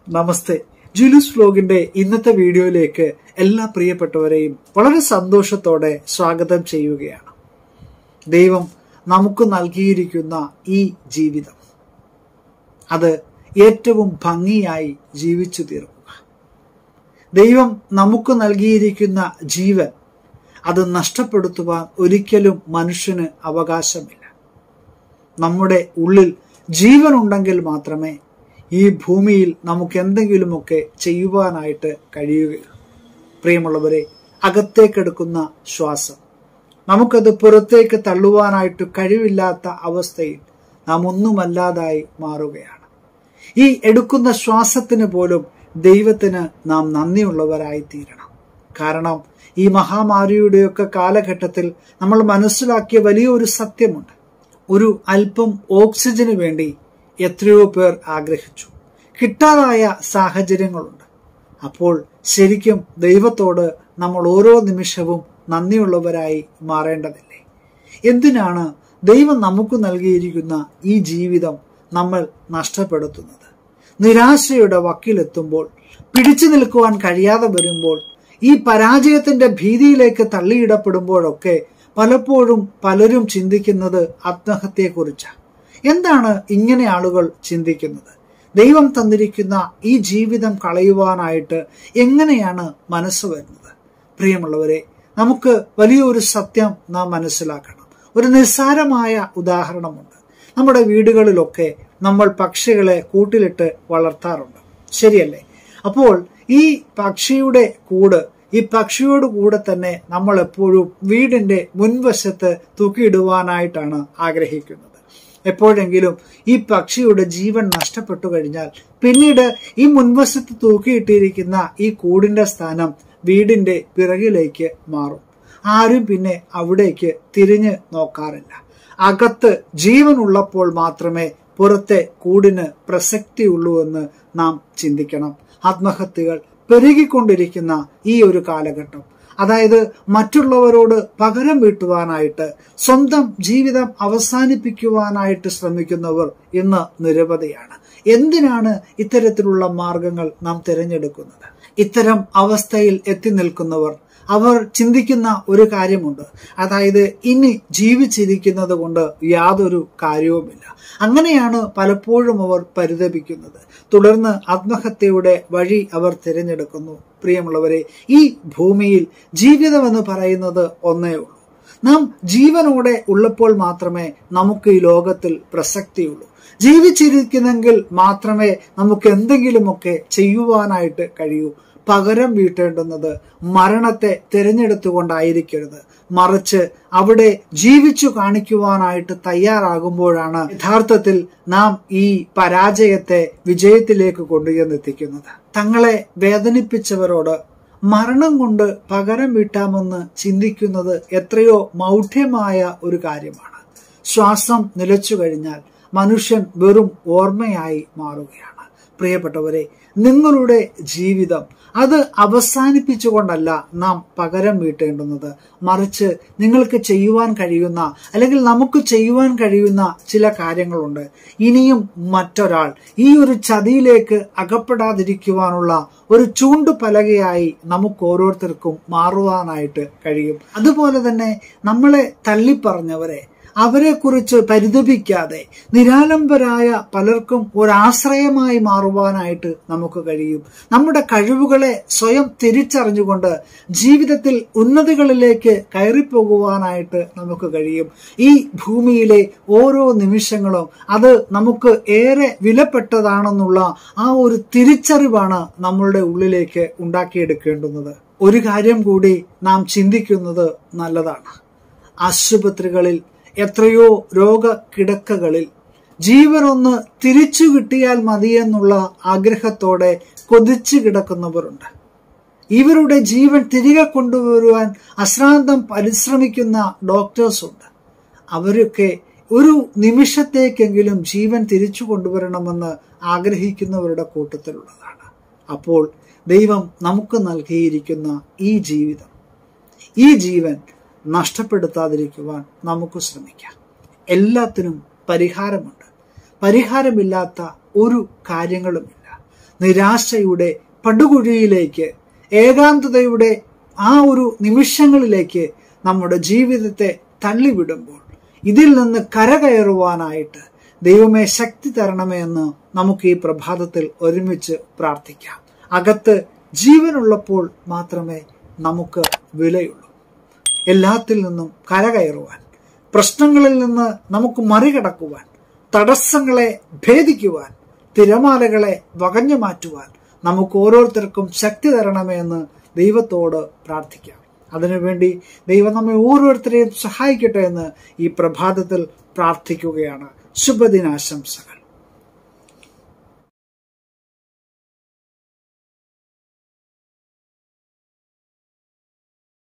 നമസ്തേ ജുലൂസ് വ്ലോഗിന്റെ ഇന്നത്തെ വീഡിയോയിലേക്ക് എല്ലാ പ്രിയപ്പെട്ടവരെയും വളരെ സന്തോഷത്തോടെ സ്വാഗതം ചെയ്യുകയാണ് ദൈവം നമുക്ക് നൽകിയിരിക്കുന്ന ഈ ജീവിതം അത് ഏറ്റവും ഭംഗിയായി ജീവിച്ചു തീർക്കുക ദൈവം നമുക്ക് നൽകിയിരിക്കുന്ന ജീവൻ അത് നഷ്ടപ്പെടുത്തുവാൻ ഒരിക്കലും മനുഷ്യന് അവകാശമില്ല നമ്മുടെ ഉള്ളിൽ ജീവൻ ഉണ്ടെങ്കിൽ മാത്രമേ ഈ ഭൂമിയിൽ നമുക്ക് എന്തെങ്കിലുമൊക്കെ ചെയ്യുവാനായിട്ട് കഴിയുകയുള്ളൂ പ്രിയമുള്ളവരെ അകത്തേക്കെടുക്കുന്ന ശ്വാസം നമുക്കത് പുറത്തേക്ക് തള്ളുവാനായിട്ട് കഴിവില്ലാത്ത അവസ്ഥയിൽ നാം ഒന്നുമല്ലാതായി മാറുകയാണ് ഈ എടുക്കുന്ന ശ്വാസത്തിന് പോലും ദൈവത്തിന് നാം നന്ദിയുള്ളവരായി തീരണം കാരണം ഈ മഹാമാരിയുടെയൊക്കെ കാലഘട്ടത്തിൽ നമ്മൾ മനസ്സിലാക്കിയ വലിയൊരു സത്യമുണ്ട് ഒരു അല്പം ഓക്സിജന് വേണ്ടി എത്രയോ പേർ ആഗ്രഹിച്ചു കിട്ടാതായ സാഹചര്യങ്ങളുണ്ട് അപ്പോൾ ശരിക്കും ദൈവത്തോട് നമ്മൾ ഓരോ നിമിഷവും നന്ദിയുള്ളവരായി മാറേണ്ടതില്ലേ എന്തിനാണ് ദൈവം നമുക്ക് നൽകിയിരിക്കുന്ന ഈ ജീവിതം നമ്മൾ നഷ്ടപ്പെടുത്തുന്നത് നിരാശയുടെ വക്കിലെത്തുമ്പോൾ പിടിച്ചു നിൽക്കുവാൻ കഴിയാതെ വരുമ്പോൾ ഈ പരാജയത്തിന്റെ ഭീതിയിലേക്ക് തള്ളിയിടപ്പെടുമ്പോഴൊക്കെ പലപ്പോഴും പലരും ചിന്തിക്കുന്നത് ആത്മഹത്യയെക്കുറിച്ചാണ് എന്താണ് ഇങ്ങനെ ആളുകൾ ചിന്തിക്കുന്നത് ദൈവം തന്നിരിക്കുന്ന ഈ ജീവിതം കളയുവാനായിട്ട് എങ്ങനെയാണ് മനസ്സ് വരുന്നത് പ്രിയമുള്ളവരെ നമുക്ക് വലിയൊരു സത്യം നാം മനസ്സിലാക്കണം ഒരു നിസ്സാരമായ ഉദാഹരണമുണ്ട് നമ്മുടെ വീടുകളിലൊക്കെ നമ്മൾ പക്ഷികളെ കൂട്ടിലിട്ട് വളർത്താറുണ്ട് ശരിയല്ലേ അപ്പോൾ ഈ പക്ഷിയുടെ കൂട് ഈ പക്ഷിയോട് കൂടെ തന്നെ നമ്മൾ എപ്പോഴും വീടിന്റെ മുൻവശത്ത് തൂക്കിയിടുവാനായിട്ടാണ് ആഗ്രഹിക്കുന്നത് എപ്പോഴെങ്കിലും ഈ പക്ഷിയുടെ ജീവൻ നഷ്ടപ്പെട്ടു കഴിഞ്ഞാൽ പിന്നീട് ഈ മുൻവശത്ത് തൂക്കിയിട്ടിരിക്കുന്ന ഈ കൂടിന്റെ സ്ഥാനം വീടിന്റെ പിറകിലേക്ക് മാറും ആരും പിന്നെ അവിടേക്ക് തിരിഞ്ഞു നോക്കാറില്ല അകത്ത് ജീവൻ ഉള്ളപ്പോൾ മാത്രമേ പുറത്തെ കൂടിന് പ്രസക്തിയുള്ളൂ എന്ന് നാം ചിന്തിക്കണം ആത്മഹത്യകൾ പെരുകിക്കൊണ്ടിരിക്കുന്ന ഈ ഒരു കാലഘട്ടം അതായത് മറ്റുള്ളവരോട് പകരം വീട്ടുവാനായിട്ട് സ്വന്തം ജീവിതം അവസാനിപ്പിക്കുവാനായിട്ട് ശ്രമിക്കുന്നവർ ഇന്ന് നിരവധിയാണ് എന്തിനാണ് ഇത്തരത്തിലുള്ള മാർഗങ്ങൾ നാം തിരഞ്ഞെടുക്കുന്നത് ഇത്തരം അവസ്ഥയിൽ എത്തി നിൽക്കുന്നവർ അവർ ചിന്തിക്കുന്ന ഒരു കാര്യമുണ്ട് അതായത് ഇനി ജീവിച്ചിരിക്കുന്നത് കൊണ്ട് യാതൊരു കാര്യവുമില്ല അങ്ങനെയാണ് പലപ്പോഴും അവർ പരിതപിക്കുന്നത് തുടർന്ന് ആത്മഹത്യയുടെ വഴി അവർ തിരഞ്ഞെടുക്കുന്നു പ്രിയമുള്ളവരെ ഈ ഭൂമിയിൽ ജീവിതം എന്ന് പറയുന്നത് ഒന്നേ ഉള്ളൂ നാം ജീവനോടെ ഉള്ളപ്പോൾ മാത്രമേ നമുക്ക് ഈ ലോകത്തിൽ പ്രസക്തിയുള്ളൂ ജീവിച്ചിരിക്കുന്നെങ്കിൽ മാത്രമേ നമുക്ക് എന്തെങ്കിലുമൊക്കെ ചെയ്യുവാനായിട്ട് കഴിയൂ പകരം വീട്ടേണ്ടുന്നത് മരണത്തെ തിരഞ്ഞെടുത്തുകൊണ്ടായിരിക്കരുത് മറിച്ച് അവിടെ ജീവിച്ചു കാണിക്കുവാനായിട്ട് തയ്യാറാകുമ്പോഴാണ് യഥാർത്ഥത്തിൽ നാം ഈ പരാജയത്തെ വിജയത്തിലേക്ക് കൊണ്ടുചെന്നെത്തിക്കുന്നത് തങ്ങളെ വേദനിപ്പിച്ചവരോട് മരണം കൊണ്ട് പകരം വീട്ടാമെന്ന് ചിന്തിക്കുന്നത് എത്രയോ മൗഢ്യമായ ഒരു കാര്യമാണ് ശ്വാസം നിലച്ചു കഴിഞ്ഞാൽ മനുഷ്യൻ വെറും ഓർമ്മയായി മാറുകയാണ് പ്രിയപ്പെട്ടവരെ നിങ്ങളുടെ ജീവിതം അത് അവസാനിപ്പിച്ചുകൊണ്ടല്ല നാം പകരം വീട്ടേണ്ടുന്നത് മറിച്ച് നിങ്ങൾക്ക് ചെയ്യുവാൻ കഴിയുന്ന അല്ലെങ്കിൽ നമുക്ക് ചെയ്യുവാൻ കഴിയുന്ന ചില കാര്യങ്ങളുണ്ട് ഇനിയും മറ്റൊരാൾ ഈ ഒരു ചതിയിലേക്ക് അകപ്പെടാതിരിക്കുവാനുള്ള ഒരു ചൂണ്ടുപലകയായി നമുക്ക് ഓരോരുത്തർക്കും മാറുവാനായിട്ട് കഴിയും അതുപോലെ തന്നെ നമ്മളെ തള്ളിപ്പറഞ്ഞവരെ അവരെക്കുറിച്ച് പരിതപിക്കാതെ നിരാലംബരായ പലർക്കും ഒരാശ്രയമായി മാറുവാനായിട്ട് നമുക്ക് കഴിയും നമ്മുടെ കഴിവുകളെ സ്വയം തിരിച്ചറിഞ്ഞുകൊണ്ട് ജീവിതത്തിൽ ഉന്നതികളിലേക്ക് കയറിപ്പോകുവാനായിട്ട് നമുക്ക് കഴിയും ഈ ഭൂമിയിലെ ഓരോ നിമിഷങ്ങളും അത് നമുക്ക് ഏറെ വിലപ്പെട്ടതാണെന്നുള്ള ആ ഒരു തിരിച്ചറിവാണ് നമ്മളുടെ ഉള്ളിലേക്ക് ഉണ്ടാക്കിയെടുക്കേണ്ടുന്നത് ഒരു കാര്യം കൂടി നാം ചിന്തിക്കുന്നത് നല്ലതാണ് ആശുപത്രികളിൽ എത്രയോ രോഗകിടക്കകളിൽ ജീവനൊന്ന് തിരിച്ചു കിട്ടിയാൽ മതിയെന്നുള്ള ആഗ്രഹത്തോടെ കൊതിച്ചു കിടക്കുന്നവരുണ്ട് ഇവരുടെ ജീവൻ തിരികെ കൊണ്ടുവരുവാൻ അശ്രാന്തം പരിശ്രമിക്കുന്ന ഡോക്ടേഴ്സ് ഉണ്ട് അവരൊക്കെ ഒരു നിമിഷത്തേക്കെങ്കിലും ജീവൻ തിരിച്ചു കൊണ്ടുവരണമെന്ന് ആഗ്രഹിക്കുന്നവരുടെ കൂട്ടത്തിലുള്ളതാണ് അപ്പോൾ ദൈവം നമുക്ക് നൽകിയിരിക്കുന്ന ഈ ജീവിതം ഈ ജീവൻ നഷ്ടപ്പെടുത്താതിരിക്കുവാൻ നമുക്ക് ശ്രമിക്കാം എല്ലാത്തിനും പരിഹാരമുണ്ട് പരിഹാരമില്ലാത്ത ഒരു കാര്യങ്ങളുമില്ല നിരാശയുടെ പടുകുഴിയിലേക്ക് ഏകാന്തതയുടെ ആ ഒരു നിമിഷങ്ങളിലേക്ക് നമ്മുടെ ജീവിതത്തെ തള്ളിവിടുമ്പോൾ ഇതിൽ നിന്ന് കരകയറുവാനായിട്ട് ദൈവമേ ശക്തി തരണമേ എന്ന് നമുക്ക് ഈ പ്രഭാതത്തിൽ ഒരുമിച്ച് പ്രാർത്ഥിക്കാം അകത്ത് ജീവനുള്ളപ്പോൾ മാത്രമേ നമുക്ക് വിലയുള്ളൂ എല്ലാത്തിൽ നിന്നും കരകയറുവാൻ പ്രശ്നങ്ങളിൽ നിന്ന് നമുക്ക് മറികടക്കുവാൻ തടസ്സങ്ങളെ ഭേദിക്കുവാൻ തിരമാലകളെ വകഞ്ഞു മാറ്റുവാൻ നമുക്ക് ഓരോരുത്തർക്കും ശക്തി തരണമേ എന്ന് ദൈവത്തോട് പ്രാർത്ഥിക്കാം അതിനുവേണ്ടി ദൈവം നമ്മെ ഓരോരുത്തരെയും സഹായിക്കട്ടെ എന്ന് ഈ പ്രഭാതത്തിൽ പ്രാർത്ഥിക്കുകയാണ് ശുഭദിനാശംസകൾ